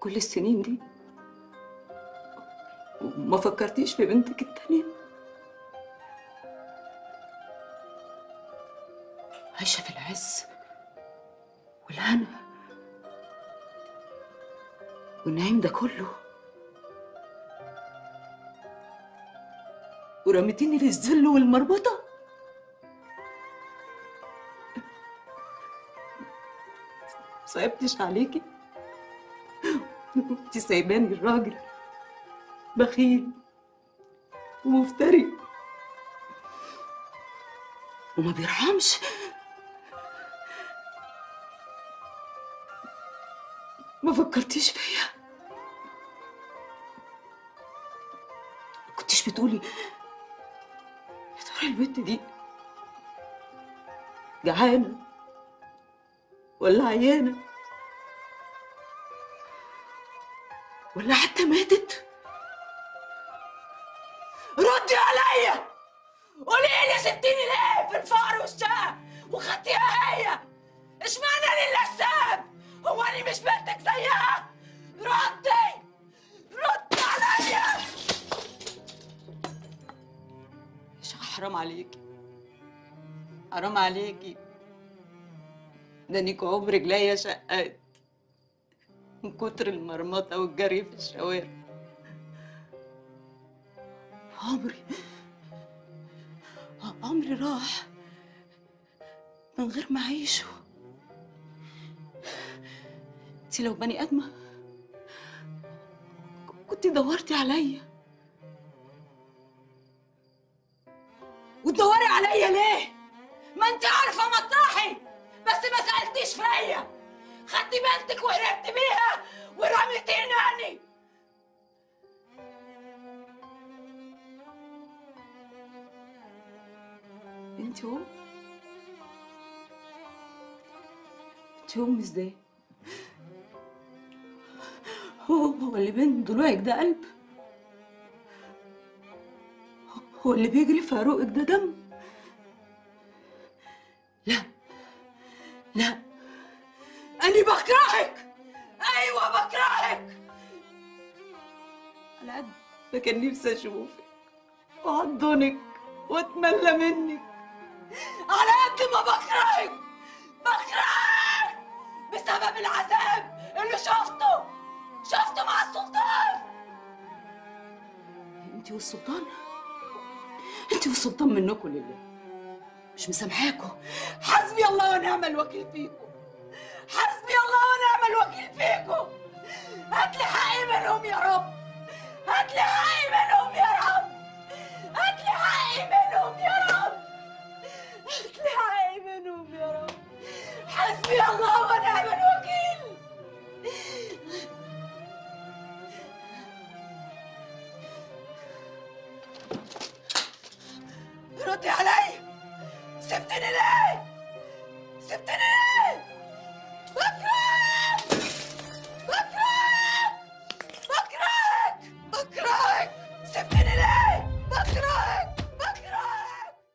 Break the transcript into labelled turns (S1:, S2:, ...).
S1: كل السنين دي وما فكرتيش في بنتك التانية عايشة في العز والهنا والنعيم ده كله ورميتيني للذل والمربطة صعبتش عليكي انت سايباني الراجل بخيل ومفتري وما بيرحمش ما فكرتيش فيا كنتيش بتقولي يا ترى البنت دي جعانة ولا عيانة ولا حتى ماتت ردي عليا قولي لي سبتيني ليه في الفقر والشقة وخدتيها هي اشمعنى انا اللي السبب هو انا مش بنتك زيها ردي ردي عليا يا شيخة حرام عليكي حرام عليكي ده انك عمر رجليا شقات من كتر المرمطة والجري في الشوارع عمري عمري راح من غير ما أعيشه انت لو بني آدمة كنت دورتي عليا وتدوري عليا ليه؟ ما انت عارفة مطرحي بس ما سألتيش فيا خدتي بنتك وهربت بيها ورميتيني أني انت ام انت ام ازاي هو هو اللي بين ضلوعك ده قلب هو اللي بيجري في عروقك ده دم لا لا أنا بكرهك أيوة بكرهك على قد ما كان نفسي أشوفك وأحضنك وأتملى منك على قد ما بكرهك بكرهك بسبب العذاب اللي شفته شفته مع السلطان انت والسلطان انت والسلطان منكم لله مش مسامحاكوا حسبي الله ونعم الوكيل فيكم حسبي الله ونعم الوكيل فيكم